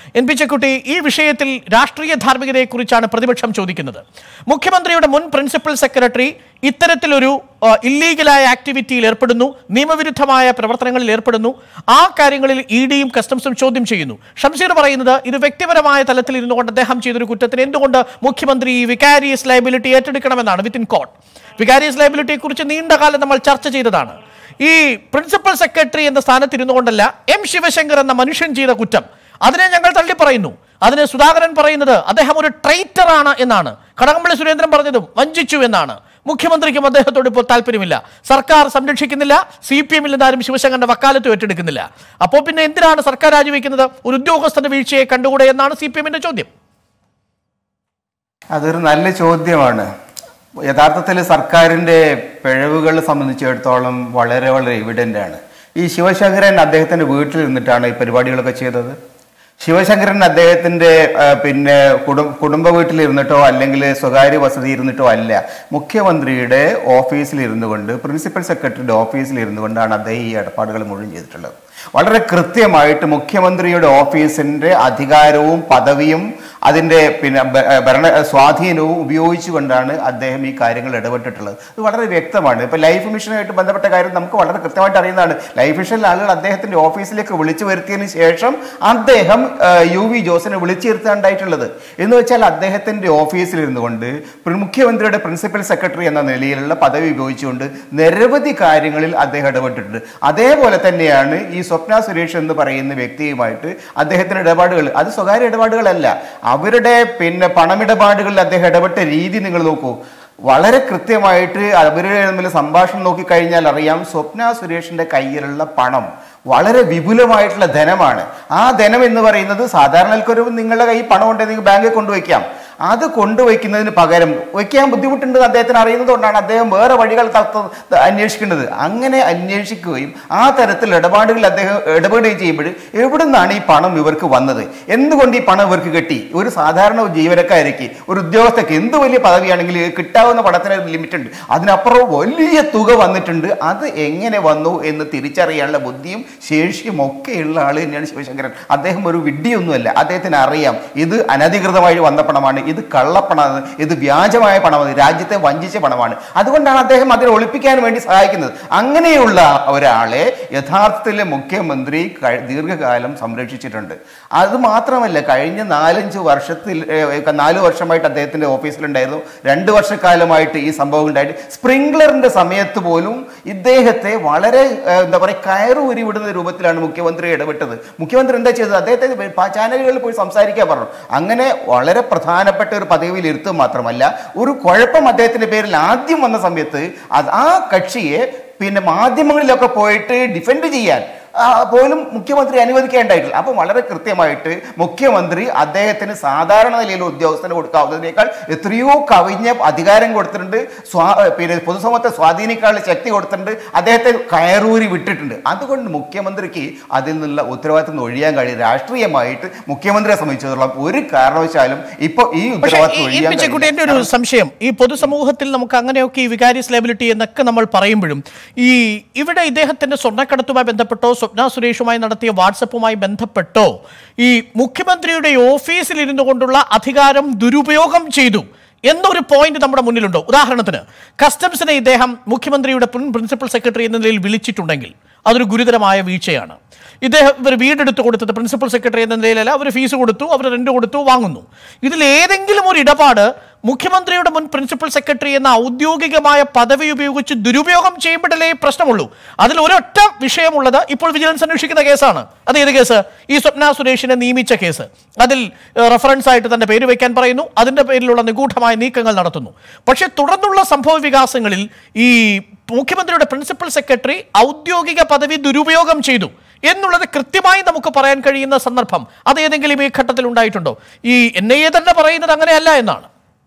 N P ചെക്കുട്ടി ഈ വിഷയത്തിൽ രാഷ്ട്രീയ ധാർമ്മികതയെക്കുറിച്ചാണ് പ്രതിപക്ഷം ചോദിക്കുന്നത് മുഖ്യമന്ത്രിയുടെ മുൻ പ്രിൻസിപ്പൽ സെക്രട്ടറി ഇത്തരത്തിലൊരു ആ, ഇല്ലീഗലായ ആക്ടിവിറ്റിയിൽ ഏർപ്പെടുന്നു നിയമവിരുദ്ധമായ പ്രവർത്തനങ്ങളിൽ ഏർപ്പെടുന്നു ആ കാര്യങ്ങളിൽ ഇ ഡിയും കസ്റ്റംസും ചോദ്യം ചെയ്യുന്നു ഷംസീർ പറയുന്നത് ഇത് വ്യക്തിപരമായ തലത്തിൽ ഇരുന്നുകൊണ്ട് അദ്ദേഹം ചെയ്തൊരു കുറ്റത്തിന് എന്തുകൊണ്ട് മുഖ്യമന്ത്രി ഈ വികാരിയസ് ലയബിലിറ്റി ഏറ്റെടുക്കണമെന്നാണ് വിത്തിൻ കോട്ട് വികാരിയസ് ലയബിലിറ്റിയെ കുറിച്ച് നീണ്ട കാലം നമ്മൾ ചർച്ച ചെയ്തതാണ് ഈ പ്രിൻസിപ്പൽ സെക്രട്ടറി എന്ന സ്ഥാനത്തിരുന്നു കൊണ്ടല്ല എം ശിവശങ്കർ എന്ന മനുഷ്യൻ ചെയ്ത കുറ്റം അതിനെ ഞങ്ങൾ തള്ളിപ്പറയുന്നു അതിന് സുധാകരൻ പറയുന്നത് അദ്ദേഹം ഒരു ട്രൈറ്റർ ആണ് എന്നാണ് കടകംപള്ളി സുരേന്ദ്രൻ പറഞ്ഞതും വഞ്ചിച്ചു എന്നാണ് മുഖ്യമന്ത്രിക്കും അദ്ദേഹത്തോട് ഇപ്പോൾ താല്പര്യമില്ല സർക്കാർ സംരക്ഷിക്കുന്നില്ല സി പി എമ്മിൽ നിന്നാരും ശിവശങ്കറിന്റെ വക്കാലത്ത് ഏറ്റെടുക്കുന്നില്ല അപ്പോൾ പിന്നെ എന്തിനാണ് സർക്കാർ രാജിവെക്കുന്നത് ഒരു ഉദ്യോഗസ്ഥന്റെ വീഴ്ചയെ കണ്ടുകൂടെ എന്നാണ് സി പി എമ്മിന്റെ ചോദ്യം അതൊരു നല്ല ചോദ്യമാണ് യഥാർത്ഥത്തിൽ സർക്കാരിൻ്റെ പിഴവുകൾ സംബന്ധിച്ചിടത്തോളം വളരെ വളരെ എവിഡൻ്റ് ആണ് ഈ ശിവശങ്കരൻ അദ്ദേഹത്തിൻ്റെ വീട്ടിൽ നിന്നിട്ടാണ് ഈ പരിപാടികളൊക്കെ ചെയ്തത് ശിവശങ്കരൻ അദ്ദേഹത്തിൻ്റെ ആ, പിന്നെ കുടും കുടുംബ വീട്ടിലിരുന്നിട്ടോ അല്ലെങ്കിൽ സ്വകാര്യ വസതി ഇരുന്നിട്ടോ അല്ല മുഖ്യമന്ത്രിയുടെ ഓഫീസിൽ ഇരുന്നു കൊണ്ട് പ്രിൻസിപ്പൽ സെക്രട്ടറിയുടെ ഓഫീസിൽ ഇരുന്നു കൊണ്ടാണ് അദ്ദേഹം ഈ ഇടപാടുകൾ മുഴുവൻ ചെയ്തിട്ടുള്ളത് വളരെ കൃത്യമായിട്ട് മുഖ്യമന്ത്രിയുടെ ഓഫീസിന്റെ അധികാരവും പദവിയും അതിന്റെ പിന്നെ ഭ- ഭരണ സ്വാധീനവും ഉപയോഗിച്ചുകൊണ്ടാണ് അദ്ദേഹം ഈ കാര്യങ്ങൾ ഇടപെട്ടിട്ടുള്ളത് ഇത് വളരെ വ്യക്തമാണ് ഇപ്പൊ ലൈഫ് മിഷനുമായിട്ട് ബന്ധപ്പെട്ട കാര്യം നമുക്ക് വളരെ കൃത്യമായിട്ട് അറിയുന്നതാണ് ലൈഫ് മിഷനിലെ ആളുകൾ അദ്ദേഹത്തിന്റെ ഓഫീസിലേക്ക് വിളിച്ചു വരുത്തിയതിനു ശേഷം അദ്ദേഹം ആ, യു വി ജോസിനെ വിളിച്ചു വരുത്താണ്ടായിട്ടുള്ളത് എന്ന് വെച്ചാൽ അദ്ദേഹത്തിന്റെ ഓഫീസിൽ ഇരുന്നുകൊണ്ട് പ്രി- മുഖ്യമന്ത്രിയുടെ പ്രിൻസിപ്പൽ സെക്രട്ടറി എന്ന നിലയിലുള്ള പദവി ഉപയോഗിച്ചുകൊണ്ട് നിരവധി കാര്യങ്ങളിൽ അദ്ദേഹം ഇടപെട്ടിട്ടുണ്ട് അതേപോലെ തന്നെയാണ് ഈ സ്വപ്ന സുരേഷ് എന്ന് പറയുന്ന വ്യക്തിയുമായിട്ട് അദ്ദേഹത്തിന്റെ ഇടപാടുകൾ അത് സ്വകാര്യ ഇടപാടുകളല്ല അവരുടെ പിന്നെ പണമിടപാടുകളിൽ അദ്ദേഹം ഇടപെട്ട രീതി നിങ്ങൾ നോക്കൂ വളരെ കൃത്യമായിട്ട് അവരുടെ തമ്മിൽ സംഭാഷണം നോക്കിക്കഴിഞ്ഞാൽ അറിയാം സ്വപ്ന സുരേഷിന്റെ കയ്യിലുള്ള പണം വളരെ വിപുലമായിട്ടുള്ള ധനമാണ് ആ ധനം എന്ന് പറയുന്നത് സാധാരണക്കാരും നിങ്ങളുടെ കയ്യിൽ പണം ഉണ്ടെങ്കിൽ നിങ്ങൾക്ക് ബാങ്കിൽ കൊണ്ടുവയ്ക്കാം അത് കൊണ്ടുവയ്ക്കുന്നതിന് പകരം വയ്ക്കാൻ ബുദ്ധിമുട്ടുണ്ടെന്ന് അദ്ദേഹത്തിന് അറിയുന്നതുകൊണ്ടാണ് അദ്ദേഹം വേറെ വഴികൾ തത്ത- അന്വേഷിക്കേണ്ടത് അങ്ങനെ അന്വേഷിക്കുകയും ആ തരത്തിൽ ഇടപാടുകളിൽ അദ്ദേഹം ഇടപെടുകയും ചെയ്യുമ്പോൾ എവിടെ നിന്നാണ് ഈ പണം ഇവർക്ക് വന്നത് എന്തുകൊണ്ട് ഈ പണം ഇവർക്ക് കിട്ടി ഒരു സാധാരണ ജീവനക്കാർക്ക് ഒരു ഉദ്യോഗസ്ഥർക്ക് എന്ത് വലിയ പദവിയാണെങ്കിൽ കിട്ടാവുന്ന പണത്തിന് ഒരു ലിമിറ്റ് ഉണ്ട് അതിനപ്പുറം വലിയ തുക വന്നിട്ടുണ്ട് അത് എങ്ങനെ വന്നു എന്ന് തിരിച്ചറിയാനുള്ള ബുദ്ധിയും ശേഷിയും ഒക്കെയുള്ള ആൾ തന്നെയാണ് ശിവശങ്കരൻ അദ്ദേഹം ഒരു വിഡ്ഢിയൊന്നുമല്ല അദ്ദേഹത്തിന് അറിയാം ഇത് അനധികൃതമായി വന്ന പണമാണ് ഇത് കള്ളപ്പണമാണ് ഇത് വ്യാജമായ പണമാണ് രാജ്യത്തെ വഞ്ചിച്ച പണമാണ് അതുകൊണ്ടാണ് അദ്ദേഹം അതിനെ ഒളിപ്പിക്കാൻ വേണ്ടി സഹായിക്കുന്നത് അങ്ങനെയുള്ള ഒരാളെ യഥാർത്ഥത്തിൽ മുഖ്യമന്ത്രി കഴി- ദീർഘകാലം സംരക്ഷിച്ചിട്ടുണ്ട് അത് മാത്രമല്ല കഴിഞ്ഞ നാലഞ്ച് വർഷത്തിൽ ഏഹ്, നാല് വർഷമായിട്ട് അദ്ദേഹത്തിന്റെ ഓഫീസിലുണ്ടായിരുന്നു രണ്ട് വർഷക്കാലമായിട്ട് ഈ സംഭവം ഉണ്ടായിട്ട് സ്പ്രിംഗ്ലറിന്റെ സമയത്ത് പോലും ഇദ്ദേഹത്തെ വളരെ ഏഹ്, എന്താ പറയുക കയറൂരി വിടുന്ന രൂപത്തിലാണ് മുഖ്യമന്ത്രി ഇടപെട്ടത് മുഖ്യമന്ത്രി എന്താ ചെയ്തത് അദ്ദേഹത്തെ പ- ചാനലുകളിൽ പോയി സംസാരിക്കാൻ പറഞ്ഞു അങ്ങനെ വളരെ പ്രധാനപ്പെട്ട ഒരു പദവിയിൽ ഇരുത്തുക മാത്രമല്ല ഒരു കുഴപ്പം അദ്ദേഹത്തിന്റെ പേരിൽ ആദ്യം വന്ന സമയത്ത് അത് ആ കക്ഷിയെ പിന്നെ മാധ്യമങ്ങളിലൊക്കെ പോയിട്ട് ഡിഫെൻഡ് ചെയ്യാൻ ആ, പോലും മുഖ്യമന്ത്രി അനുവദിക്കേണ്ടായിട്ടില്ല അപ്പം വളരെ കൃത്യമായിട്ട് മുഖ്യമന്ത്രി അദ്ദേഹത്തിന് സാധാരണ നിലയിൽ ഉദ്യോഗസ്ഥന് കൊടുക്കാവുന്നതിനേക്കാൾ എത്രയോ കവിഞ്ഞ അധികാരം കൊടുത്തിട്ടുണ്ട് സ്വാ പിന്നെ പൊതുസമൂഹത്തെ സ്വാധീനിക്കാനുള്ള ശക്തി കൊടുത്തിട്ടുണ്ട് അദ്ദേഹത്തെ കയറൂരി വിട്ടിട്ടുണ്ട് അതുകൊണ്ട് മുഖ്യമന്ത്രിക്ക് അതിൽ നിന്നുള്ള ഉത്തരവാദിത്തം നിന്ന് ഒഴിയാൻ കഴിയും രാഷ്ട്രീയമായിട്ട് മുഖ്യമന്ത്രിയെ സംബന്ധിച്ചിടത്തോളം ഒരു കാരണവശാലും ഇപ്പോൾ ഈ പക്ഷേ ഉത്തരവാദിത്തം ഈ- ഈ ഒഴിയാൻ പിച്ചക്കുട്ടി എൻ്റെ ഒരു കഴിയില്ല. സംശയം ഈ പൊതുസമൂഹത്തിൽ നമുക്ക് അങ്ങനെയൊക്കെ ഈ വികാരിയസ് ലയബിലിറ്റി എന്നൊക്കെ നമ്മൾ പറയുമ്പോഴും ഈ ഇവിടെ ഇദ്ദേഹത്തിന്റെ സ്വർണ്ണക്കടത്തുമായി ബന്ധപ്പെട്ടോ സ്വപ്ന സുരേഷുമായി നടത്തിയ വാട്സപ്പുമായി ബന്ധപ്പെട്ടോ ഈ മുഖ്യമന്ത്രിയുടെ ഓഫീസിൽ ഇരുന്നു കൊണ്ടുള്ള അധികാരം ദുരുപയോഗം ചെയ്തു എന്നൊരു പോയിന്റ് നമ്മുടെ മുന്നിലുണ്ടോ ഉദാഹരണത്തിന് കസ്റ്റംസിനെ ഇദ്ദേഹം മുഖ്യമന്ത്രിയുടെ പ്രിൻ- പ്രിൻസിപ്പൽ സെക്രട്ടറി എന്ന നിലയിൽ വിളിച്ചിട്ടുണ്ടെങ്കിൽ അതൊരു ഗുരുതരമായ വീഴ്ചയാണ് ഇദ്ദേഹം ഇവർ വീടെടുത്ത് കൊടുത്തത് പ്രിൻസിപ്പൽ സെക്രട്ടറി എന്ന നിലയിലല്ല അവർ ഫീസ് കൊടുത്തു അവർ റെന്റ് കൊടുത്തു വാങ്ങുന്നു ഇതിൽ ഏതെങ്കിലും ഒരു ഇടപാട് മുഖ്യമന്ത്രിയുടെ മുൻ പ്രിൻസിപ്പൽ സെക്രട്ടറി എന്ന ഔദ്യോഗികമായ പദവി ഉപയോഗിച്ച് ദുരുപയോഗം ചെയ്യുമ്പോഴല്ലേ പ്രശ്നമുള്ളൂ അതിൽ ഒരൊറ്റ വിഷയമുള്ളത് ഇപ്പോൾ വിജിലൻസ് അന്വേഷിക്കുന്ന കേസാണ് അത് ഏത് കേസ് ഈ സ്വപ്ന സുരേഷിനെ നിയമിച്ച കേസ് അതിൽ റെഫറൻസ് ആയിട്ട് തന്റെ പേര് വയ്ക്കാൻ പറയുന്നു അതിന്റെ പേരിലുള്ള നിഗൂഢമായ നീക്കങ്ങൾ നടത്തുന്നു പക്ഷേ തുടർന്നുള്ള സംഭവ വികാസങ്ങളിൽ ഈ മുഖ്യമന്ത്രിയുടെ പ്രിൻസിപ്പൽ സെക്രട്ടറി ഔദ്യോഗിക പദവി ദുരുപയോഗം ചെയ്തു എന്നുള്ളത് കൃത്യമായി നമുക്ക് പറയാൻ കഴിയുന്ന സന്ദർഭം അത് ഏതെങ്കിലും ഈ ഘട്ടത്തിൽ ഉണ്ടായിട്ടുണ്ടോ ഈ എൻ ഐ എ തന്നെ പറയുന്നത് അങ്ങനെയല്ല എന്നാണ്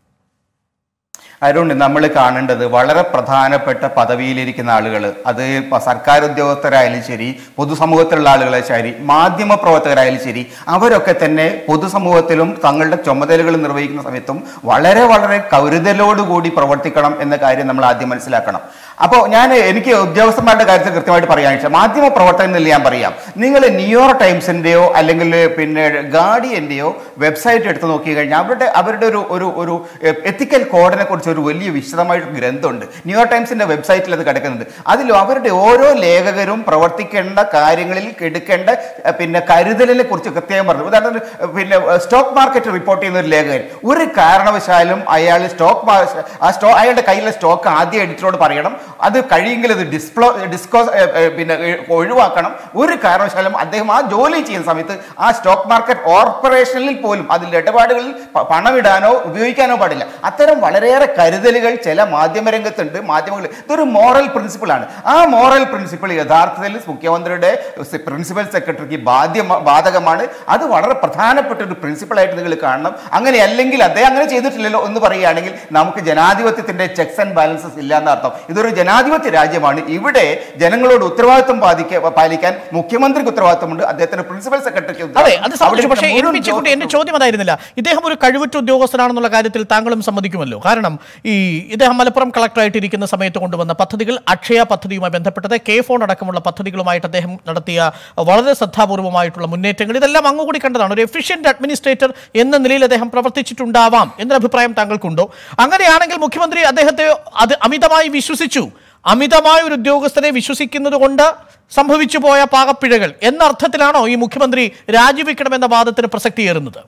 അരുൺ നമ്മൾ കാണേണ്ടത് വളരെ പ്രധാനപ്പെട്ട പദവിയിലിരിക്കുന്ന ആളുകൾ അത് ഇപ്പൊ സർക്കാർ ഉദ്യോഗസ്ഥരായാലും ശരി പൊതുസമൂഹത്തിലുള്ള ആളുകളെ ശരി മാധ്യമ പ്രവർത്തകരായാലും ശരി അവരൊക്കെ തന്നെ പൊതുസമൂഹത്തിലും തങ്ങളുടെ ചുമതലകൾ നിർവഹിക്കുന്ന സമയത്തും വളരെ വളരെ കരുതലോടുകൂടി പ്രവർത്തിക്കണം എന്ന കാര്യം നമ്മൾ ആദ്യം മനസ്സിലാക്കണം അപ്പോൾ ഞാൻ എനിക്ക് ഉദ്യോഗസ്ഥന്മാരുടെ കാര്യത്തിൽ കൃത്യമായിട്ട് പറയാൻ ഇഷ്ടം മാധ്യമ പ്രവർത്തനം ഞാൻ പറയാം നിങ്ങൾ ന്യൂയോർക്ക് ടൈംസിന്റെയോ അല്ലെങ്കിൽ പിന്നെ ഗാർഡിയന്റെയോ വെബ്സൈറ്റ് എടുത്ത് നോക്കി കഴിഞ്ഞാൽ അവരുടെ അവരുടെ ഒരു ഒരു ഒരു എത്തിക്കൽ കോഡിനെ കുറിച്ച് ഒരു വലിയ വിശദമായിട്ട് ഗ്രന്ഥമുണ്ട് ന്യൂയോർക്ക് ടൈംസിന്റെ വെബ്സൈറ്റിൽ അത് കിടക്കുന്നുണ്ട് അതിൽ അവരുടെ ഓരോ ലേഖകരും പ്രവർത്തിക്കേണ്ട കാര്യങ്ങളിൽ എടുക്കേണ്ട ഏഹ്, പിന്നെ കരുതലിനെ കുറിച്ച് കൃത്യമായി പറഞ്ഞു ഉദാഹരണത്തിന് ഏഹ്, പിന്നെ സ്റ്റോക്ക് മാർക്കറ്റ് റിപ്പോർട്ട് ചെയ്യുന്ന ഒരു ലേഖകൻ ഒരു കാരണവശാലും അയാൾ സ്റ്റോക്ക് ആ സ്റ്റോ അയാളുടെ കയ്യിലെ സ്റ്റോക്ക് ആദ്യം എഡിറ്ററോട് പറയണം അത് കഴിയെങ്കിൽ അത് ഡിസ്പ്ലോ ഡിസ്കോസ് പിന്നെ ഏ, ഒഴിവാക്കണം ഒരു കാരണവശാലും അദ്ദേഹം ആ ജോലി ചെയ്യുന്ന സമയത്ത് ആ സ്റ്റോക്ക് മാർക്കറ്റ് ഓർപ്പറേഷനിൽ പോലും അതിൽ ഇടപാടുകളിൽ പ- പണമിടാനോ ഉപയോഗിക്കാനോ പാടില്ല അത്തരം വളരെയേറെ കരുതലുകൾ ചില മാധ്യമരംഗത്തുണ്ട് മാധ്യമങ്ങൾ ഇതൊരു മോറൽ പ്രിൻസിപ്പിളാണ് ആ മോറൽ പ്രിൻസിപ്പിൾ യഥാർത്ഥത്തിൽ മുഖ്യമന്ത്രിയുടെ പ്രിൻസിപ്പൽ സെക്രട്ടറിക്ക് ബാധ്യ ബാധകമാണ് അത് വളരെ പ്രധാനപ്പെട്ട ഒരു പ്രിൻസിപ്പിളായിട്ട് നിങ്ങൾ കാണണം അങ്ങനെ അല്ലെങ്കിൽ അദ്ദേഹം അങ്ങനെ ചെയ്തിട്ടില്ലല്ലോ എന്ന് പറയുകയാണെങ്കിൽ നമുക്ക് ജനാധിപത്യത്തിന്റെ ചെക്സ് ആൻഡ് ബാലൻസസ് ഇല്ല എന്നർത്ഥം ഇതൊരു ജനാധിപത്യ രാജ്യമാണ് ഇവിടെ ജനങ്ങളോട് ഉത്തരവാദിത്വം പാലിക്ക പാലിക്കാൻ മുഖ്യമന്ത്രിക്ക് ഉത്തരവാദിത്തമുണ്ട് അദ്ദേഹത്തിന്റെ പ്രിൻസിപ്പൽ സെക്രട്ടറിക്ക് അതെ അത് സംബന്ധിച്ചു പക്ഷേ എൻ മുഴുവൻ പി ചെക്കുട്ടി എന്റെ ചോദ്യം അതായിരുന്നില്ല ഇദ്ദേഹം ഒരു കഴിവുറ്റ ഉദ്യോഗസ്ഥനാണെന്നുള്ള കാര്യത്തിൽ താങ്കളും സമ്മതിക്കുമല്ലോ കാരണം ഈ ഇദ്ദേഹം മലപ്പുറം കളക്ടറായിട്ട് ഇരിക്കുന്ന സമയത്ത് കൊണ്ടുവന്ന പദ്ധതികൾ അക്ഷയ പദ്ധതിയുമായി ബന്ധപ്പെട്ടത് കെ ഫോൺ അടക്കമുള്ള പദ്ധതികളുമായിട്ട് അദ്ദേഹം നടത്തിയ വളരെ ശ്രദ്ധാപൂർവമായിട്ടുള്ള മുന്നേറ്റങ്ങൾ ഇതെല്ലാം അങ്ങുകൂടി കണ്ടതാണ് ഒരു എഫിഷ്യന്റ് അഡ്മിനിസ്ട്രേറ്റർ എന്ന നിലയിൽ അദ്ദേഹം പ്രവർത്തിച്ചിട്ടുണ്ടാവാം എന്നൊരു അഭിപ്രായം താങ്കൾക്കുണ്ടോ അങ്ങനെയാണെങ്കിൽ മുഖ്യമന്ത്രി അദ്ദേഹത്തെ അത് അമിതമായി വിശ്വസിച്ചു അമിതമായ ഒരു ഉദ്യോഗസ്ഥനെ വിശ്വസിക്കുന്നത് കൊണ്ട് സംഭവിച്ചു പോയ പാകപ്പിഴകൾ എന്ന അർത്ഥത്തിലാണോ ഈ മുഖ്യമന്ത്രി രാജിവെക്കണമെന്ന വാദത്തിന് പ്രസക്തിയേറുന്നത്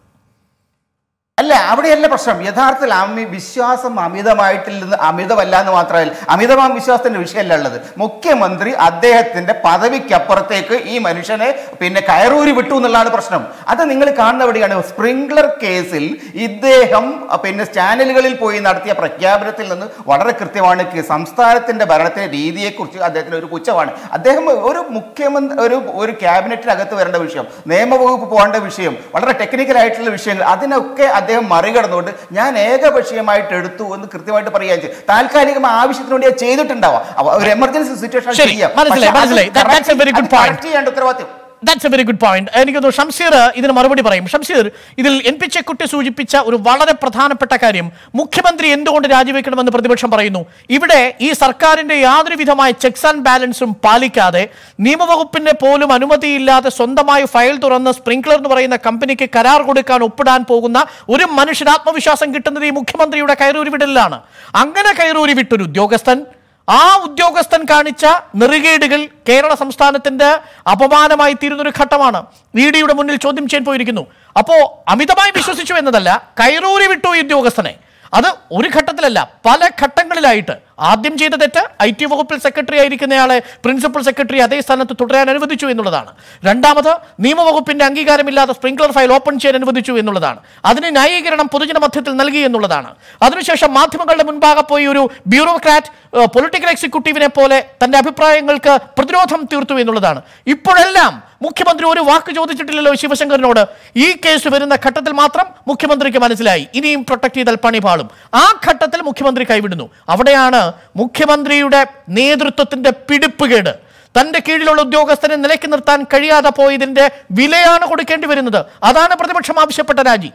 അല്ല അവിടെയല്ല പ്രശ്നം യഥാർത്ഥത്തിൽ അമി വിശ്വാസം അമിതമായിട്ടിൽ നിന്ന് അമിതമല്ല എന്ന് മാത്രമല്ല അമിതമായ വിശ്വാസത്തിന്റെ വിഷയമല്ല ഉള്ളത് മുഖ്യമന്ത്രി അദ്ദേഹത്തിന്റെ പദവിക്കപ്പുറത്തേക്ക് ഈ മനുഷ്യനെ പിന്നെ കയറൂരി വിട്ടു എന്നുള്ളതാണ് പ്രശ്നം അത് നിങ്ങൾ കാണുന്ന എവിടെയാണ് സ്പ്രിംഗ്ലർ കേസിൽ ഇദ്ദേഹം അഹ് പിന്നെ ചാനലുകളിൽ പോയി നടത്തിയ പ്രഖ്യാപനത്തിൽ നിന്ന് വളരെ കൃത്യമാണ് കി- സംസ്ഥാനത്തിന്റെ ഭരണത്തിന്റെ രീതിയെക്കുറിച്ച് അദ്ദേഹത്തിന് ഒരു പുച്ഛമാണ് അദ്ദേഹം ഒരു മുഖ്യമന്ത്രി ഒരു ഒരു ക്യാബിനറ്റിനകത്ത് വരേണ്ട വിഷയം നിയമവകുപ്പ് പോകേണ്ട വിഷയം വളരെ ടെക്നിക്കൽ ആയിട്ടുള്ള വിഷയങ്ങൾ അതിനൊക്കെ അദ്ദേഹം മറികടന്നുകൊണ്ട് ഞാൻ ഏകപക്ഷീയമായിട്ട് എടുത്തു എന്ന് കൃത്യമായിട്ട് പറയുകയും ചെയ്യും താൽക്കാലികമായ ആവശ്യത്തിന് വേണ്ടി അത് ചെയ്തിട്ടുണ്ടാവാം അവ- ഒരു എമർജൻസി സിറ്റുവേഷൻ ശരി, മനസ്സിലായി, മനസ്സിലായി. That- that's a very good point. ചെയ്യേണ്ട ഉത്തരവാദിത്യം that's a very good point എനിക്ക് തോന്നുന്നു ഷംസീർ ഇതിന് മറുപടി പറയും ഷംസീർ ഇതിൽ എൻ പി ചെക്കുട്ടി സൂചിപ്പിച്ച ഒരു വളരെ പ്രധാനപ്പെട്ട കാര്യം മുഖ്യമന്ത്രി എന്തുകൊണ്ട് രാജിവെക്കണമെന്ന് പ്രതിപക്ഷം പറയുന്നു ഇവിടെ ഈ സർക്കാരിന്റെ യാതൊരു വിധമായ ചെക്സ് ആൻഡ് ബാലൻസും പാലിക്കാതെ നിയമവകുപ്പിന്റെ പോലും അനുമതിയില്ലാതെ സ്വന്തമായി ഫയൽ തുറന്ന് സ്പ്രിംഗ്ലർ എന്ന് പറയുന്ന കമ്പനിക്ക് കരാർ കൊടുക്കാൻ ഒപ്പിടാൻ പോകുന്ന ഒരു മനുഷ്യന് ആത്മവിശ്വാസം കിട്ടുന്നത് ഈ മുഖ്യമന്ത്രിയുടെ കയറൂരി വിടലിലാണ് അങ്ങനെ കയറൂരി വിട്ടൊരു ഉദ്യോഗസ്ഥൻ ആ ഉദ്യോഗസ്ഥൻ കാണിച്ച നെറുകേടുകൾ കേരള സംസ്ഥാനത്തിന്റെ അപമാനമായി തീരുന്ന ഒരു ഘട്ടമാണ് ഇ ഡിയുടെ മുന്നിൽ ചോദ്യം ചെയ്യാൻ പോയിരിക്കുന്നു അപ്പോ അമിതമായി വിശ്വസിച്ചു എന്നതല്ല കൈറൂരി വിട്ടു ഈ ഉദ്യോഗസ്ഥനെ അത് ഒരു ഘട്ടത്തിലല്ല പല ഘട്ടങ്ങളിലായിട്ട് ആദ്യം ചെയ്ത തെറ്റ് ഐ ടി വകുപ്പിൽ സെക്രട്ടറി ആയിരിക്കുന്നയാളെ പ്രിൻസിപ്പൽ സെക്രട്ടറി അതേ സ്ഥാനത്ത് തുടരാൻ അനുവദിച്ചു എന്നുള്ളതാണ് രണ്ടാമത് നിയമവകുപ്പിന്റെ അംഗീകാരമില്ലാതെ സ്പ്രിംഗ്ലർ ഫയൽ ഓപ്പൺ ചെയ്യാൻ അനുവദിച്ചു എന്നുള്ളതാണ് അതിന് ന്യായീകരണം പൊതുജന മധ്യത്തിൽ നൽകി എന്നുള്ളതാണ് അതിനുശേഷം മാധ്യമങ്ങളുടെ മുൻപാകെ പോയി ഒരു ബ്യൂറോക്രാറ്റ് പൊളിറ്റിക്കൽ എക്സിക്യൂട്ടീവിനെ പോലെ തന്റെ അഭിപ്രായങ്ങൾക്ക് പ്രതിരോധം തീർത്തു എന്നുള്ളതാണ് ഇപ്പോഴെല്ലാം മുഖ്യമന്ത്രി ഒരു വാക്ക് ചോദിച്ചിട്ടില്ലല്ലോ ശിവശങ്കറിനോട് ഈ കേസ് വരുന്ന ഘട്ടത്തിൽ മാത്രം മുഖ്യമന്ത്രിക്ക് മനസ്സിലായി ഇനിയും പ്രൊട്ടക്ട് ചെയ്താൽ പണി പാളും ആ ഘട്ടത്തിൽ മുഖ്യമന്ത്രി കൈവിടുന്നു അവിടെയാണ് മുഖ്യമന്ത്രിയുടെ നേതൃത്വത്തിന്റെ പിടിപ്പുകേട് തന്റെ കീഴിലുള്ള ഉദ്യോഗസ്ഥനെ നിലയ്ക്ക് നിർത്താൻ കഴിയാതെ പോയതിന്റെ വിലയാണ് കൊടുക്കേണ്ടി വരുന്നത് അതാണ് പ്രതിപക്ഷം ആവശ്യപ്പെട്ട രാജി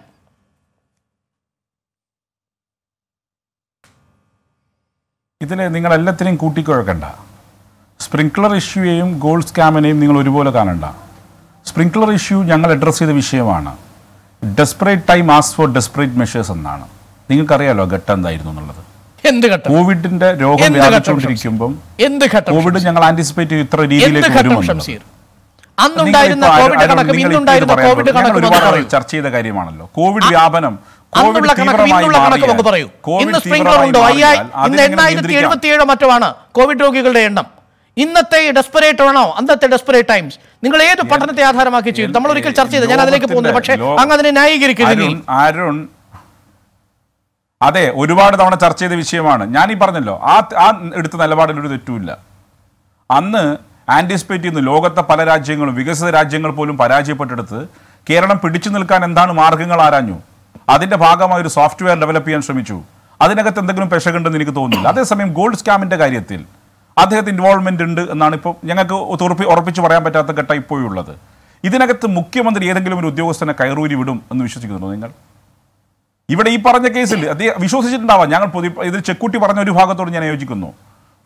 ഇതിൽ നിങ്ങൾ എല്ലാത്തിനെയും കൂട്ടിക്കുഴക്കണ്ട സ്പ്രിങ്ക്ലർ ഇഷ്യൂയെയും ഗോൾഡ് സ്കാമിനെയും നിങ്ങൾ ഒരുപോലെ കാണണ്ട സ്പ്രിങ്ക്ലർ ഇഷ്യൂ ഞങ്ങൾ അഡ്രസ്സ് ചെയ്ത വിഷയമാണ് desperate time as for desperate measures എന്നാണ് നിങ്ങൾക്കറിയാലോ ഘട്ടം എന്തായിരുന്നു എന്നുള്ളത് എന്ത് ഘട്ടം കോവിഡിന്റെ രോഗം എന്ത് ഘട്ടം വ്യാപിച്ചുകൊണ്ടിരിക്കുമ്പോൾ എന്ത് ഘട്ടം കോവിഡ് ഞങ്ങൾ ആന്റിസിപ്പേറ്റ് ചെയ്ത് ഇത്ര എന്ത് രീതിയിലേക്ക് ഘട്ടം വരുമെന്നുള്ളത്. ഷംസീർ അന്നുണ്ടായിരുന്ന നിങ്ങളിപ്പോ കോവിഡ് ആരും- കണക്കും നിങ്ങളിപ്പോ ഇത് ഇന്നുണ്ടായിരുന്ന പറയാൻ കോവിഡ് ഞങ്ങൾ കണക്കും ഒന്ന് ഒരുപാട് പറയൂ ചർച്ച ചെയ്ത കാര്യമാണല്ലോ കോവിഡ് വ്യാപനം അന്നുള്ള കോവിഡ് കണക്കും തീവ്രമായി ഇന്നുള്ള കണക്കും മാറിയാൽ- ഒന്ന് പറയൂ കോവിഡ് ഇന്ന് സ്പ്രിംഗ്ലർ തീവ്രമായി ഉണ്ടോ അയ്യായി മാറിയാൽ ഇന്ന് അതിനെ എണ്ണായിരത്തി നിയന്ത്രിക്കാം. എഴുപത്തി ഏഴോ മറ്റോ ആണ് കോവിഡ് രോഗികളുടെ എണ്ണം ഇന്നത്തെ ഡെസ്പറേറ്റ് ആണോ അന്നത്തെ ഡെസ്പറേറ്റ് ടൈംസ് നിങ്ങൾ ഏത് പഠനത്തെ ആധാരമാക്കി ചെയ്തു നമ്മൾ ഒരിക്കൽ ചർച്ച ചെയ്ത് ഞാൻ അതിലേക്ക് പോകുന്നില്ല പക്ഷേ ലോ- അങ്ങ് അതിനെ ന്യായീകരിക്കരുത് അരുൺ അരുൺ അതെ ഒരുപാട് തവണ ചർച്ച ചെയ്ത വിഷയമാണ് ഞാൻ ഈ പറഞ്ഞല്ലോ ആ ആ എടുത്ത നിലപാടിൽ ഒരു തെറ്റുമില്ല അന്ന് ആന്റിസിപ്പേറ്റ് ചെയ്യുന്നു ലോകത്തെ പല രാജ്യങ്ങളും വികസിത രാജ്യങ്ങൾ പോലും പരാജയപ്പെട്ടെടുത്ത് കേരളം പിടിച്ചു നിൽക്കാൻ എന്താണ് മാർഗങ്ങൾ ആരാഞ്ഞു അതിന്റെ ഭാഗമായി ഒരു സോഫ്റ്റ്വെയർ ഡെവലപ്പ് ചെയ്യാൻ ശ്രമിച്ചു അതിനകത്ത് എന്തെങ്കിലും പെശകുണ്ടെന്ന് എനിക്ക് തോന്നുന്നില്ല അതേസമയം ഗോൾഡ് സ്കാമിന്റെ കാര്യത്തിൽ അദ്ദേഹത്തിന് ഇൻവോൾവ്മെന്റ് ഉണ്ട് എന്നാണ് ഇപ്പോൾ ഞങ്ങൾക്ക് ഉറപ്പി ഉറപ്പിച്ച് പറയാൻ പറ്റാത്ത ഘട്ടം ഇപ്പോഴുള്ളത് ഇതിനകത്ത് മുഖ്യമന്ത്രി ഏതെങ്കിലും ഒരു ഉദ്യോഗസ്ഥനെ കയറൂരി വിടും എന്ന് വിശ്വസിക്കുന്നുണ്ടോ നിങ്ങൾ ഇവിടെ ഈ പറഞ്ഞ കേസിൽ അദ്ദേഹം വിശ്വസിച്ചിട്ടുണ്ടാവാം ഞങ്ങൾ പൊതു ഇതിൽ ചെക്കുട്ടി പറഞ്ഞ ഒരു ഭാഗത്തോട് ഞാൻ യോജിക്കുന്നു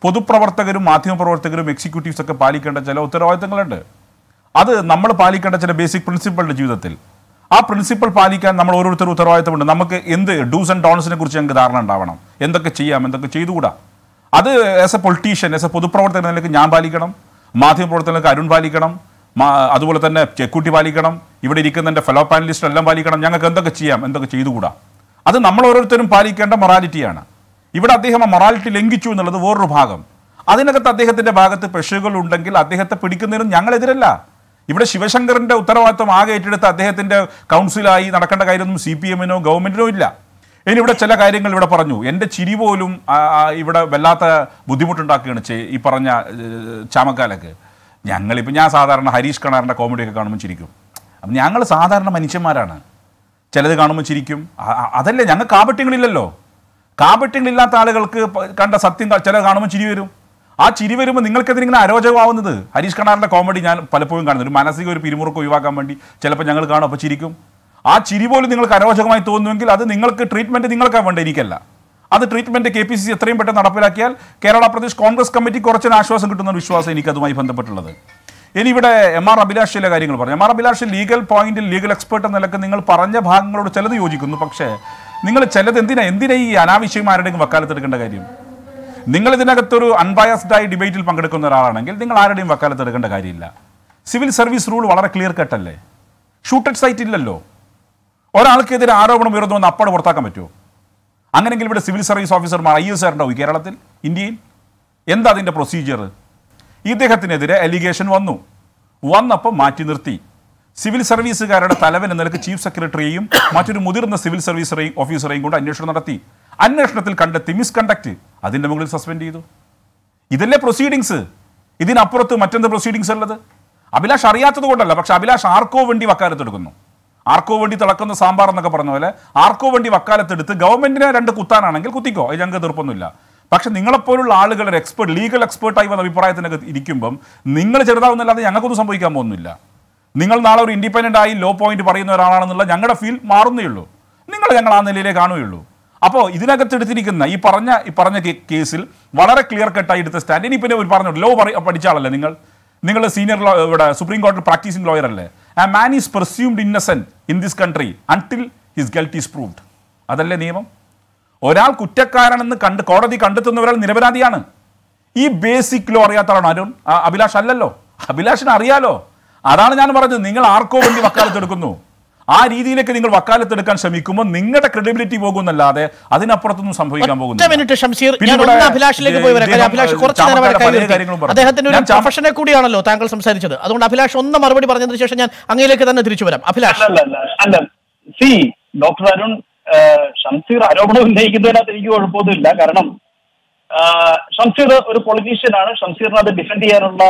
പൊതുപ്രവർത്തകരും മാധ്യമപ്രവർത്തകരും എക്സിക്യൂട്ടീവ്സ് ഒക്കെ പാലിക്കേണ്ട ചില ഉത്തരവാദിത്തങ്ങളുണ്ട് അത് നമ്മൾ പാലിക്കേണ്ട ചില ബേസിക് പ്രിൻസിപ്പളുടെ ജീവിതത്തിൽ ആ പ്രിൻസിപ്പൾ പാലിക്കാൻ നമ്മൾ ഓരോരുത്തരും ഉത്തരവാദിത്തമുണ്ട് നമുക്ക് എന്ത് ഡൂസ് ആൻഡ് ഡോൺസിനെ കുറിച്ച് ഞങ്ങൾക്ക് ധാരണ ഉണ്ടാവണം എന്തൊക്കെ ചെയ്യാം എന്തൊക്കെ ചെയ്തുകൂടാ അത് as a politician as a പൊതുപ്രവർത്തകൻ നിലയ്ക്ക് ഞാൻ പാലിക്കണം മാധ്യമപ്രവർത്തകർക്ക് അരുൺ പാലിക്കണം മാ- അതുപോലെ തന്നെ ചെക്കുട്ടി പാലിക്കണം ഇവിടെ ഇരിക്കുന്ന എൻ്റെ ഫെലോ പാനലിസ്റ്റ് എല്ലാം പാലിക്കണം ഞങ്ങൾക്ക് എന്തൊക്കെ ചെയ്യാം എന്തൊക്കെ ചെയ്തുകൂടാ അത് നമ്മൾ ഓരോരുത്തരും പാലിക്കേണ്ട മൊറാലിറ്റിയാണ് ഇവിടെ അദ്ദേഹം ആ മൊറാലിറ്റി ലംഘിച്ചു എന്നുള്ളത് വേറൊരു ഭാഗം അതിനകത്ത് അദ്ദേഹത്തിന്റെ ഭാഗത്ത് പ്രഷറുകൾ ഉണ്ടെങ്കിൽ അദ്ദേഹത്തെ പിടിക്കുന്നതിനും ഞങ്ങളെതിരല്ല ഇവിടെ ശിവശങ്കറിന്റെ ഉത്തരവാദിത്വം ആകെ ഏറ്റെടുത്ത് അദ്ദേഹത്തിന്റെ കൗൺസിലായി നടക്കേണ്ട കാര്യമൊന്നും സി പി എമ്മിനോ ഗവൺമെന്റിനോ ഇല്ല ഇനി ഇവിടെ ചില കാര്യങ്ങൾ ഇവിടെ പറഞ്ഞു എൻ്റെ ചിരി പോലും ആ, ആ, ഇവിടെ വല്ലാത്ത ബുദ്ധിമുട്ടുണ്ടാക്കുകയാണ് ചെ- ഈ പറഞ്ഞ ഏഹ്, ചാമക്കാലക്ക് ഞങ്ങളിപ്പോൾ ഞാൻ സാധാരണ ഹരീഷ് കണാറിൻ്റെ കോമഡിയൊക്കെ കാണുമ്പോൾ ചിരിക്കും അപ്പം ഞങ്ങൾ സാധാരണ മനുഷ്യന്മാരാണ് ചിലത് കാണുമ്പോൾ ചിരിക്കും അ- അ- അതല്ലേ ഞങ്ങൾക്ക് കാപട്യങ്ങളില്ലല്ലോ കാപട്യങ്ങളില്ലാത്ത ആളുകൾക്ക് പ- കണ്ട സത്യം ക- ചില കാണുമ്പോൾ ചിരി വരും ആ ചിരി വരുമ്പോൾ നിങ്ങൾക്കെതിരെ ഇങ്ങനെ അരോചകമാവുന്നത് ഹരീഷ് കണാറിൻ്റെ കോമഡി ഞാൻ പലപ്പോഴും കാണുന്നു ഒരു മാനസിക ഒരു പിരിമുറുക്കം ഒഴിവാക്കാൻ വേണ്ടി ചിലപ്പോൾ ഞങ്ങൾ കാണും അപ്പോൾ ചിരിക്കും ആ ചിരി പോലും നിങ്ങൾക്ക് അരോചകമായി തോന്നുമെങ്കിൽ അത് നിങ്ങൾക്ക് ട്രീറ്റ്മെൻറ്റ് നിങ്ങൾക്കാണ് വേണ്ട എനിക്കല്ല അത് treatment K P C C എത്രയും പെട്ടെന്ന് നടപ്പിലാക്കിയാൽ കേരള പ്രദേശ് കോൺഗ്രസ് കമ്മിറ്റി കുറച്ചൊരു ആശ്വാസം കിട്ടുന്ന ഒരു വിശ്വാസം എനിക്ക് അതുമായി ബന്ധപ്പെട്ടുള്ളത് ഇനി ഇവിടെ എം ആർ അഭിലാഷ് ചില കാര്യങ്ങൾ പറഞ്ഞു എം ആർ അഭിലാഷ് ലീഗൽ പോയിന്റിൽ ലീഗൽ എക്സ്പേർട്ട് എന്ന നിലക്ക് നിങ്ങൾ പറഞ്ഞ ഭാഗങ്ങളോട് ചിലത് യോജിക്കുന്നു പക്ഷേ നിങ്ങൾ ചിലത് എന്തിനാ എന്തിനാ ഈ അനാവശ്യം ആരുടെയും വക്കാലത്തെടുക്കേണ്ട കാര്യം നിങ്ങൾ ഇതിനകത്തൊരു അൺബയസ്ഡ് ആയി ഡിബേറ്റിൽ പങ്കെടുക്കുന്ന ഒരാളാണെങ്കിൽ നിങ്ങൾ ആരുടെയും വക്കാലത്തെടുക്കേണ്ട കാര്യമില്ല സിവിൽ സർവീസ് റൂൾ വളരെ ക്ലിയർ കട്ടല്ലേ ഷൂട്ടഡ് സൈറ്റ് ഇല്ലല്ലോ ഒരാൾക്കെതിരെ ആരോപണം ഉയർന്നു വന്ന് അപ്പാട് പുറത്താക്കാൻ പറ്റുമോ അങ്ങനെയെങ്കിൽ ഇവിടെ സിവിൽ സർവീസ് ഓഫീസർമാർ ഐ എസ് ആർ ഉണ്ടാവും ഈ കേരളത്തിൽ ഇന്ത്യയിൽ എന്താ അതിൻ്റെ പ്രൊസീജിയർ ഇദ്ദേഹത്തിനെതിരെ അലിഗേഷൻ വന്നു വന്നപ്പോൾ മാറ്റി നിർത്തി സിവിൽ സർവീസുകാരുടെ തലവൻ എന്ന നിലക്ക് ചീഫ് സെക്രട്ടറിയെയും മറ്റൊരു മുതിർന്ന സിവിൽ സർവീസ് ഓഫീസറെയും കൊണ്ട് അന്വേഷണം നടത്തി അന്വേഷണത്തിൽ കണ്ടെത്തി മിസ്കണ്ടക്ട് അതിൻ്റെ മുകളിൽ സസ്പെൻഡ് ചെയ്തു ഇതല്ലേ പ്രൊസീഡിങ്സ് ഇതിനപ്പുറത്ത് മറ്റെന്ത് പ്രൊസീഡിങ്സ് ഉള്ളത് അഭിലാഷ് അറിയാത്തത് കൊണ്ടല്ല പക്ഷെ അഭിലാഷ് ആർക്കോ വേണ്ടി വക്കാലത്തെടുക്കുന്നു ആർക്കോ വേണ്ടി തിളക്കുന്ന സാമ്പാർ എന്നൊക്കെ പറഞ്ഞ പോലെ ആർക്കോ വേണ്ടി വക്കാലത്തെടുത്ത് ഗവൺമെന്റിനെ രണ്ട് കുത്താനാണെങ്കിൽ കുത്തിക്കോ അത് ഞങ്ങൾക്ക് തീർപ്പൊന്നുമില്ല പക്ഷെ നിങ്ങളെപ്പോലുള്ള ആളുകളുടെ എക്സ്പേർട്ട് ലീഗൽ എക്സ്പേർട്ടായി വന്ന അഭിപ്രായത്തിനൊക്കെ ഇരിക്കുമ്പം നിങ്ങൾ ചെറുതാവുന്നല്ലാതെ ഞങ്ങൾക്കൊന്നും സംഭവിക്കാൻ പോകുന്നില്ല നിങ്ങൾ നാളെ ഒരു ഇൻഡിപെൻഡന്റ് ആയി ലോ പോയിന്റ് പറയുന്ന ഒരാളാണെന്നുള്ള ഞങ്ങളുടെ ഫീൽ മാറുന്നേ ഉള്ളൂ നിങ്ങൾ ഞങ്ങൾ ആ നിലയിലേ കാണുകയുള്ളൂ അപ്പോൾ ഇതിനകത്ത് എടുത്തിരിക്കുന്ന ഈ പറഞ്ഞ ഈ പറഞ്ഞ കേ- കേസിൽ വളരെ ക്ലിയർ കട്ടായി എടുത്ത സ്റ്റാൻഡ് ഇനി പിന്നെ ഒരു പറഞ്ഞു ലോ പഠിച്ച ആളല്ലേ നിങ്ങൾ നിങ്ങൾ സീനിയർ ലോ ഇവിടെ സുപ്രീം കോടതി പ്രാക്ടീസിംഗ് ലോയർ അല്ലേ ആ man is presumed innocent in this country until his guilt is proved അതല്ലേ നിയമം ഒരാൾ കുറ്റക്കാരനെന്ന് കണ്ട് കോടതി കണ്ടെത്തുന്ന ഒരാൾ നിരപരാധിയാണ് ഈ ബേസിക് ലോ അറിയാത്ത ആളാണ് അരുൺ ആ, അഭിലാഷ് അല്ലല്ലോ അഭിലാഷിന് അറിയാലോ അതാണ് ഞാൻ പറഞ്ഞത് നിങ്ങൾ ആർക്കോ വേണ്ടി വക്കാലത്തെടുക്കുന്നു ആ രീതിയിലേക്ക് നിങ്ങൾ വക്കാലത്തെടുക്കാൻ ശ്രമിക്കുമ്പോൾ നിങ്ങളുടെ ക്രെഡിബിലിറ്റി പോകുന്നല്ലാതെ അതിനപ്പുറത്തൊന്നും സംഭവിക്കാൻ ഒറ്റ പോകുന്നു മിനിറ്റ് ഷംസീർ പിന്നെ ഞാൻ ഇവിടെ ഒന്ന് അഭിലാഷിലേക്ക് പോയി വരാം കാര്യം ഇദ്ദേഹം, അഭിലാഷ് കുറച്ച് നേരം ചാമക്കാല വരെ കൈ പല ഉയർത്തി. കാര്യങ്ങളും പറഞ്ഞു. അദ്ദേഹത്തിന്റെ ഒരു ഞാൻ ചാമ- പ്രൊഫഷനെ കൂടിയാണല്ലോ താങ്കൾ സംസാരിച്ചത് അതുകൊണ്ട് അഭിലാഷ് ഒന്ന് മറുപടി പറഞ്ഞതിന് ശേഷം ഞാൻ അങ്ങയിലേക്ക് തന്നെ തിരിച്ചു വരാം അഭിലാഷ് അല്ല അല്ല അല്ല സി ഡോക്ടർ അരുൺ ആ, ഷംസീർ ആരോപണം ഉന്നയിക്കുന്നതിനകത്ത് എനിക്ക് കുഴപ്പമൊന്നുമില്ല കാരണം ആ, ഷംസീർ ഒരു പൊളിറ്റീഷ്യനാണ് ഷംസീറിന് അത് ഡിഫെൻഡ് ചെയ്യാനുള്ള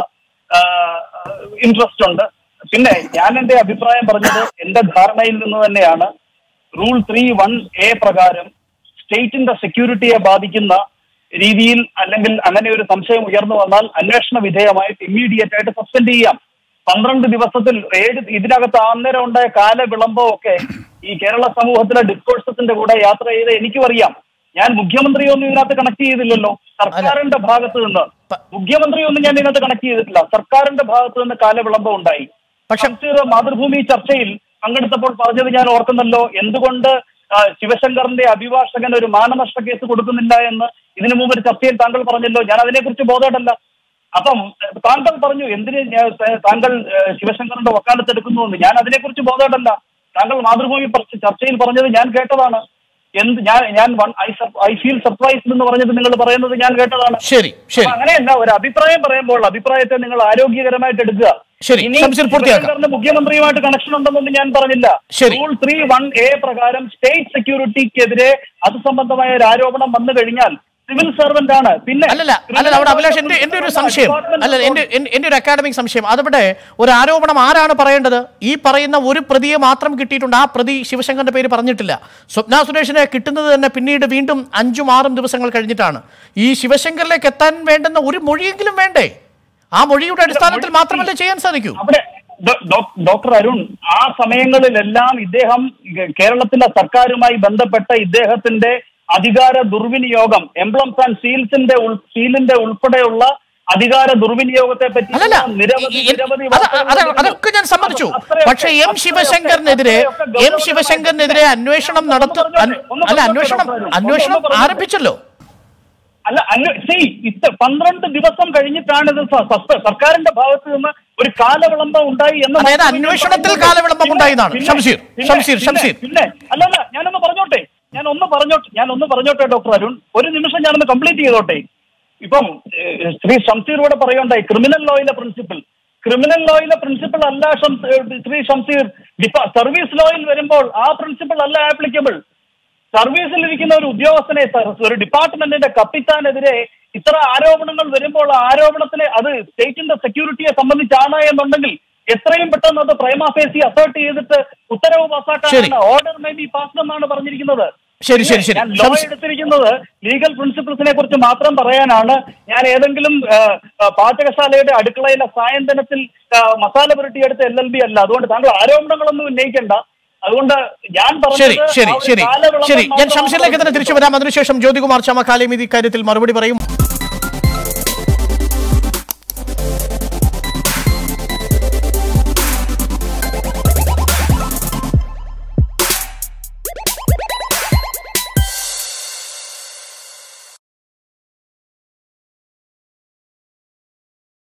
ഇൻട്രസ്റ്റ് ഉണ്ട് പിന്നെ ഞാൻ എന്റെ അഭിപ്രായം പറഞ്ഞത് എന്റെ ധാരണയിൽ നിന്ന് തന്നെയാണ് റൂൾ ത്രീ വൺ എ പ്രകാരം സ്റ്റേറ്റിന്റെ സെക്യൂരിറ്റിയെ ബാധിക്കുന്ന രീതിയിൽ അല്ലെങ്കിൽ അങ്ങനെ ഒരു സംശയം ഉയർന്നു വന്നാൽ അന്വേഷണ വിധേയമായിട്ട് ഇമ്മീഡിയറ്റ് ആയിട്ട് സസ്പെൻഡ് ചെയ്യാം പന്ത്രണ്ട് ദിവസത്തിൽ ഏഴ് ഇതിനകത്ത് അന്നേരം ഉണ്ടായ കാല വിളംബം ഒക്കെ ഈ കേരള സമൂഹത്തിലെ ഡിസ്കോഴ്സത്തിന്റെ കൂടെ യാത്ര ചെയ്ത് എനിക്കും അറിയാം ഞാൻ മുഖ്യമന്ത്രിയൊന്നും ഇതിനകത്ത് കണക്ട് ചെയ്തില്ലല്ലോ സർക്കാരിന്റെ ഭാഗത്ത് നിന്ന് മുഖ്യമന്ത്രിയൊന്നും ഞാൻ ഇതിനകത്ത് കണക്ട് ചെയ്തിട്ടില്ല സർക്കാരിന്റെ ഭാഗത്ത് നിന്ന് കാല വിളംബം ഉണ്ടായി പക്ഷെ ഷംസീർ മാതൃഭൂമി ചർച്ചയിൽ പങ്കെടുത്തപ്പോൾ പറഞ്ഞത് ഞാൻ ഓർക്കുന്നല്ലോ എന്തുകൊണ്ട് ആ, ശിവശങ്കറിന്റെ അഭിഭാഷകൻ ഒരു മാനനഷ്ട കേസ് കൊടുക്കുന്നില്ല എന്ന് ഇതിനു മുമ്പ് ഒരു ചർച്ചയിൽ താങ്കൾ പറഞ്ഞല്ലോ ഞാൻ അതിനെക്കുറിച്ച് ബോധമല്ല അപ്പം ഏഹ്, താങ്കൾ പറഞ്ഞു എന്തിന് ഞാൻ- ത- താങ്കൾ ഏഹ്, ശിവശങ്കറിന്റെ വക്കാലത്തെടുക്കുന്നു എന്ന് ഞാൻ അതിനെക്കുറിച്ച് ബോധമല്ല താങ്കൾ മാതൃഭൂമി പർച്ച- ചർച്ചയിൽ പറഞ്ഞത് ഞാൻ കേട്ടതാണ് എന്ത് ഞാൻ ഞാൻ ഐ ഫീൽ സർപ്രൈസ്ഡ് എന്ന് പറഞ്ഞത് നിങ്ങൾ പറയുന്നത് ഞാൻ കേട്ടതാണ് ശരി ശരി അപ്പൊ അങ്ങനെയല്ല ഒരു അഭിപ്രായം പറയുമ്പോൾ അഭിപ്രായത്തെ നിങ്ങൾ ആരോഗ്യകരമായിട്ട് എടുക്കുക ശരി, ഇനി ശംസീർ പൂർത്തിയാക്കാം. ശിവശങ്കറിന് മുഖ്യമന്ത്രിയുമായിട്ട് കണക്ഷൻ ഉണ്ടെന്നൊന്നും ഞാൻ പറഞ്ഞില്ല ശരി. റൂൾ ത്രീ വൺ എ പ്രകാരം സ്റ്റേറ്റ് സെക്യൂരിറ്റിക്കെതിരെ അത് സംബന്ധമായ ഒരു ആരോപണം വന്നു കഴിഞ്ഞാൽ സിവിൽ സർവന്റ് ആണ് പിന്നെ അല്ലല്ല അല്ലല്ല അവിടെ അഭിലാഷ് എന്റെ എന്റെ ഒരു സംശയം അല്ല എന്റെ എൻ- എന്റെ ഒരു അക്കാഡമിക് സംശയം അതവിടെ ഒരു ആരോപണം ആരാണ് പറയേണ്ടത് ഈ പറയുന്ന ഒരു പ്രതിയെ മാത്രം കിട്ടിയിട്ടുണ്ട് ആ പ്രതി ശിവശങ്കറിന്റെ പേര് പറഞ്ഞിട്ടില്ല സ്വപ്ന സുരേഷിനെ കിട്ടുന്നത് തന്നെ പിന്നീട് വീണ്ടും അഞ്ചും ആറും ദിവസങ്ങൾ കഴിഞ്ഞിട്ടാണ് ഈ ശിവശങ്കറിലേക്ക് എത്താൻ വേണ്ടുന്ന ഒരു മൊഴിയെങ്കിലും വേണ്ടേ ആ മൊഴിയുടെ അടിസ്ഥാനത്തിൽ മാത്രമല്ലേ ചെയ്യാൻ സാധിക്കൂ അവിടെ ഡോ- ഡോ- ഡോക്ടർ അരുൺ ആ സമയങ്ങളിലെല്ലാം ഇദ്ദേഹം ഗ- കേരളത്തിലെ സർക്കാരുമായി ബന്ധപ്പെട്ട ഇദ്ദേഹത്തിന്റെ അധികാര ദുർവിനിയോഗം എംബ്ലംസ് ആൻഡ് സീൽസിന്റെ ഉൾ- സീലിന്റെ ഉൾപ്പെടെയുള്ള അധികാര ദുർവിനിയോഗത്തെ പറ്റി അല്ലല്ല നിരവധി ഈ- ഈ- നിരവധി അത് വാർത്തകൾ അത് വരുന്നു. അതൊക്കെ ഞാൻ സമ്മതിച്ചു അത് അത്രയൊക്കെ- പക്ഷേ എം അത്രയൊക്കെ- ശിവശങ്കറിനെതിരെ അത്രയൊക്കെ എം ഗൗരവമായി ശിവശങ്കറിനെതിരെ അന്വേഷണം നടത്തു ഒന്ന് അല്ല പറഞ്ഞോട്ടെ, അന്വേഷണം ഒന്ന് പറഞ്ഞോട്ടെ. അന്വേഷണം ഒന്ന് പറഞ്ഞോട്ടെ. ആരംഭിച്ചല്ലോ അല്ല അല്ല സി ഇത്ര പന്ത്രണ്ട് ദിവസം കഴിഞ്ഞിട്ടാണ് ഇത് സ- സസ്പെ- സർക്കാരിന്റെ ഭാഗത്ത് നിന്ന് ഒരു കാലവിളംബം ഉണ്ടായി എന്ന് അതായത് മാത്രമേ ഞാൻ അന്വേഷണത്തിൽ പറയുന്നുള്ളൂ. കാലവിളംബം പിന്നെ- ഉണ്ടായി എന്നാണ്. പിന്നെ- ഷംസീർ, പിന്നെ- ഷംസീർ, പിന്നെ- ഷംസീർ. പിന്നെ അല്ലല്ല ഞാനൊന്ന് പറഞ്ഞോട്ടെ ഞാൻ ഒന്ന് പറഞ്ഞോട്ടെ ഞാൻ ഒന്ന് പറഞ്ഞോട്ടെ ഡോക്ടർ അരുൺ ഒരു നിമിഷം ഞാനൊന്ന് കംപ്ലീറ്റ് ചെയ്തോട്ടെ ഇപ്പം ഏഹ്, ശ്രീ ഷംസീർ ഇവിടെ പറയുണ്ടായി ക്രിമിനൽ ലോയിലെ പ്രിൻസിപ്പിൾ ക്രിമിനൽ ലോയിലെ പ്രിൻസിപ്പിൾ അല്ല ഷം- ഏഹ്, ശ്രീ ഷംസീർ ഡിഫ- സർവീസ് ലോയിൽ വരുമ്പോൾ ആ പ്രിൻസിപ്പിൾ അല്ല ആപ്ലിക്കബിൾ സർവീസിൽ ഇരിക്കുന്ന ഒരു ഉദ്യോഗസ്ഥനെ സർ- ഒരു ഡിപ്പാർട്ട്മെന്റിന്റെ കപ്പിത്താനെതിരെ ഇത്ര ആരോപണങ്ങൾ വരുമ്പോൾ ആ ആരോപണത്തിന് അത് സ്റ്റേറ്റിന്റെ സെക്യൂരിറ്റിയെ സംബന്ധിച്ചാണ് എന്നുണ്ടെങ്കിൽ എത്രയും പെട്ടെന്ന് അത് പ്രൈമാഫേസി അസേർട്ട് ചെയ്തിട്ട് ഉത്തരവ് ശരി. പാസ്സാക്കാൻ ഓർഡർ മേ ബി പാസ്ഡ് എന്നാണ് പറഞ്ഞിരിക്കുന്നത് ശരി ശരി ശരി ഞാൻ ലോ ഷംസ്- എടുത്തിരിക്കുന്നത് ലീഗൽ പ്രിൻസിപ്പിൾസിനെ കുറിച്ച് മാത്രം പറയാനാണ് ഞാൻ ഏതെങ്കിലും ആ, ആ, പാചകശാലയുടെ അടുക്കളയിലെ സായന്തനത്തിൽ ആ, മസാല പുരട്ടിയെടുത്ത എൽ എൽ ബി അല്ല അതുകൊണ്ട് താങ്കൾ ആരോപണങ്ങളൊന്നും ഉന്നയിക്കണ്ട അതുകൊണ്ട് ഞാൻ ശരി പറഞ്ഞത് ശരി ആ ഒരു ശരി കാലവിളംബം ശരി ഞാൻ മാത്രമാണ് ഷംസീറിലേക്ക് തന്നെ തിരിച്ചു വരാം അതിനുശേഷം ജ്യോതികുമാർ ചമക്കാലയും ഇത് ഇക്കാര്യത്തിൽ മറുപടി പറയും